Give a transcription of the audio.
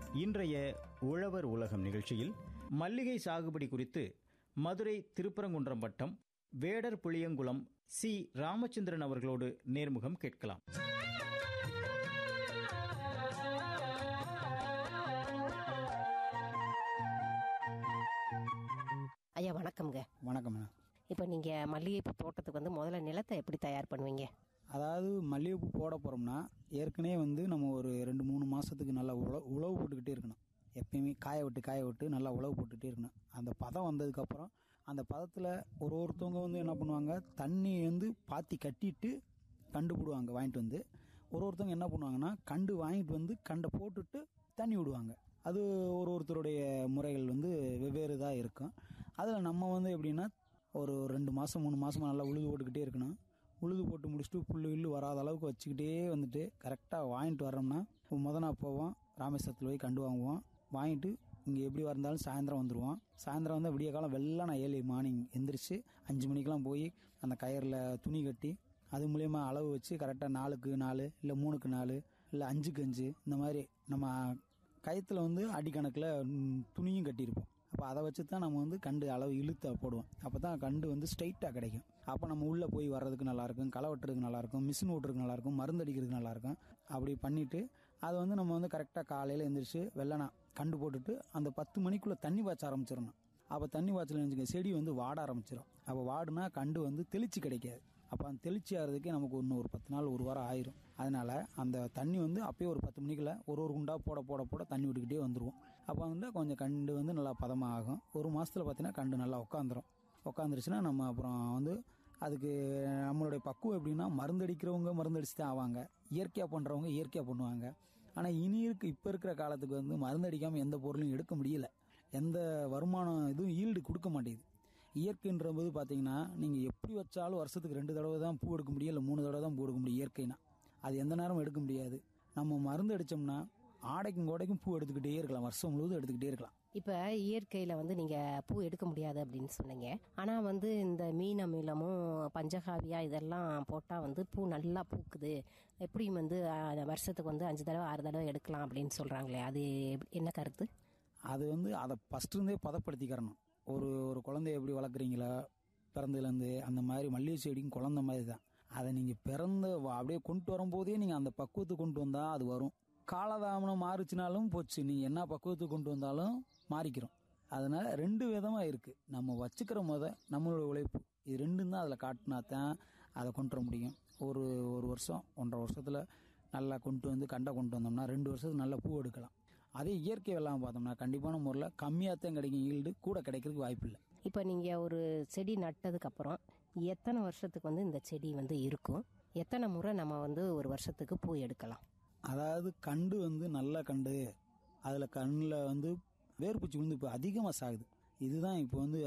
இன்றைய உழவர் உலகம் நிகழ்ச்சியில் மல்லிகை சாகுபடி குறித்து மதுரை திருப்பரங்குன்றம் வட்டம் வேடர் புளியங்குளம் சி ராமச்சந்திரன் அவர்களோடு நேர்முகம் கேட்கலாம் ஐயா வணக்கம்ங்க வணக்கம் மேடம் இப்போ நீங்கள் மல்லிகைப்பூ தோட்டத்துக்கு வந்து முதல்ல நிலத்தை எப்படி தயார் பண்ணுவீங்க அதாவது மல்லிகைப்பூ போட போகிறோம்னா ஏற்கனவே வந்து நம்ம ஒரு ரெண்டு மூணு மாதத்துக்கு நல்லா உழவு உழவு போட்டுக்கிட்டே இருக்கணும் எப்பயுமே காய விட்டு காய விட்டு நல்லா உழவு போட்டுக்கிட்டே இருக்கணும் அந்த பதம் வந்ததுக்கப்புறம் அந்த பதத்தில் ஒரு ஒருத்தவங்க வந்து என்ன பண்ணுவாங்க தண்ணி வந்து பாத்தி கட்டிட்டு கண்டு போடுவாங்க வாங்கிட்டு வந்து ஒரு ஒருத்தவங்க என்ன பண்ணுவாங்கன்னா கண்டு வாங்கிட்டு வந்து கண்டை போட்டுட்டு தண்ணி விடுவாங்க அது ஒரு ஒருத்தருடைய முறைகள் வந்து வெவ்வேறு தான் இருக்கும் அதில் நம்ம வந்து எப்படின்னா ஒரு ரெண்டு மாதம் மூணு மாதம் நல்லா உழுது போட்டுக்கிட்டே இருக்கணும் உழுது போட்டு முடிச்சுட்டு புல்லு கில்லு வராத அளவுக்கு வச்சுக்கிட்டே வந்துட்டு கரெக்டாக வாங்கிட்டு வர்றோம்னா முத நாள் போவோம் ராமேஸ்வரத்தில் போய் கண்டு வாங்குவோம் வாங்கிட்டு இங்கே எப்படி வந்தாலும் சாயந்தரம் வந்துடுவோம் சாயந்தரம் வந்து விடிய காலம் வெள்ளம் நான் ஏழு மார்னிங் எந்திரிச்சு அஞ்சு மணிக்கெலாம் போய் அந்த கயிறில் துணி கட்டி அது மூலயமா அளவு வச்சு கரெக்டாக நாலுக்கு நாலு இல்லை மூணுக்கு நாலு இல்லை அஞ்சுக்கு அஞ்சு இந்த மாதிரி நம்ம கயத்தில் வந்து அடிக்கணக்கில் ம், துணியும் கட்டியிருப்போம் அப்போ அதை வச்சு தான் நம்ம வந்து கண்டு அளவு இழுத்த போடுவோம் அப்போ தான் கண்டு வந்து ஸ்ட்ரைட்டாக கிடைக்கும் அப்போ நம்ம உள்ளே போய் வர்றதுக்கு நல்லாயிருக்கும் களை வெட்டுறதுக்கு நல்லாயிருக்கும் மிஷின் ஓட்டுறதுக்கு நல்லாயிருக்கும் மருந்து அடிக்கிறதுக்கு நல்லாயிருக்கும் அப்படி பண்ணிவிட்டு அதை வந்து நம்ம வந்து கரெக்டாக காலையில் எந்திரிச்சு வெள்ளனா கண்டு போட்டுட்டு அந்த பத்து மணிக்குள்ளே தண்ணி பாய்ச்ச ஆரம்பிச்சிடணும் அப்போ தண்ணி பாய்ச்சல் நினச்சிக்க செடி வந்து வாட ஆரம்பிச்சிடும் அப்போ வாடுனா கண்டு வந்து தெளிச்சு கிடைக்காது அப்போ அந்த தெளிச்சி ஆகிறதுக்கே நமக்கு இன்னும் ஒரு பத்து நாள் ஒரு வாரம் ஆயிரும் அதனால அந்த தண்ணி வந்து அப்பயே ஒரு பத்து மணிக்குள்ள ஒரு ஒரு குண்டா போட போட போட தண்ணி விட்டுக்கிட்டே வந்துருவோம் அப்போ வந்து கொஞ்சம் கண்டு வந்து நல்லா பதமாக ஆகும் ஒரு மாசத்துல பார்த்தீங்கன்னா கண்டு நல்லா உட்காந்துரும் உட்காந்துருச்சுன்னா நம்ம அப்புறம் வந்து அதுக்கு நம்மளுடைய பக்குவம் எப்படின்னா மருந்தடிக்கிறவங்க மருந்தடிச்சு தான் ஆவாங்க இயற்கையாக பண்ணுறவங்க இயற்கையாக பண்ணுவாங்க ஆனால் இனி இருக்கு இப்போ இருக்கிற காலத்துக்கு வந்து மருந்தடிக்காமல் எந்த பொருளும் எடுக்க முடியல எந்த வருமானம் இதுவும் ஈல்டு கொடுக்க மாட்டேங்குது இயற்கைன்ற போது பார்த்தீங்கன்னா நீங்கள் எப்படி வச்சாலும் வருஷத்துக்கு ரெண்டு தடவை தான் பூ எடுக்க முடியும் இல்லை மூணு தடவை தான் பூ எடுக்க முடியும் இயற்கைனா அது எந்த நேரமும் எடுக்க முடியாது நம்ம மருந்து அடித்தோம்னா ஆடைக்கும் கோடைக்கும் பூ எடுத்துக்கிட்டே இருக்கலாம் வருஷம் முழுவதும் எடுத்துக்கிட்டே இருக்கலாம் இப்போ இயற்கையில் வந்து நீங்கள் பூ எடுக்க முடியாது அப்படின்னு சொன்னீங்க ஆனால் வந்து இந்த மீன் அமிலமும் பஞ்சகாவியா இதெல்லாம் போட்டால் வந்து பூ நல்லா பூக்குது எப்படியும் வந்து அஹ், வருஷத்துக்கு வந்து அஞ்சு தடவை ஆறு தடவை எடுக்கலாம் அப்படின்னு சொல்கிறாங்களே அது எப்படி- என்ன கருத்து அது வந்து அதை ஃபர்ஸ்ட் இருந்தே பதப்படுத்திக்கிறணும் ஒரு ஒரு குழந்தைய எப்படி வளர்க்குறீங்களா பிறந்ததுலேருந்து அந்த மாதிரி மல்லிகை செடியும் குழந்தை மாதிரி தான் அதை நீங்கள் பிறந்த வ- அப்படியே கொண்டு வரும்போதே நீங்கள் அந்த பக்குவத்துக்கு கொண்டு வந்தால் அது வரும் காலதாமனம் மாறுச்சுனாலும் போச்சு நீங்கள் என்ன பக்குவத்துக்கு கொண்டு வந்தாலும் மாறிக்கிறோம் அதனால ரெண்டு விதமாக இருக்குது நம்ம வச்சுக்கிற முத நம்மளோட உழைப்பு இது ரெண்டும் தான் அதில் காட்டினா தான் அதை கொண்டு வர முடியும் ஒரு ஒரு வருஷம் ஒன்றரை வருஷத்தில் நல்லா கொண்டு வந்து கண்டை கொண்டு வந்தோம்னா ரெண்டு வருஷத்துக்கு நல்லா பூ எடுக்கலாம் அதே இயற்கை வெள்ளாமை பார்த்தோம்னா கண்டிப்பான முறையில் கம்மியாக தான் கிடைக்கும் ஈல்டு கூட கிடைக்கிறதுக்கு வாய்ப்பு இல்லை இப்போ நீங்கள் ஒரு செடி நட்டதுக்கு அப்புறம் எத்தனை வருஷத்துக்கு வந்து இந்த செடி வந்து இருக்கும் எத்தனை முறை நம்ம வந்து ஒரு வருஷத்துக்கு பூ எடுக்கலாம் அதாவது கண்டு வந்து நல்ல கண்டு அதில் கண்ணில் வந்து வேர்பூச்சி விழுந்து இப்போ அதிகமாக சாகுது இதுதான் இப்போ வந்து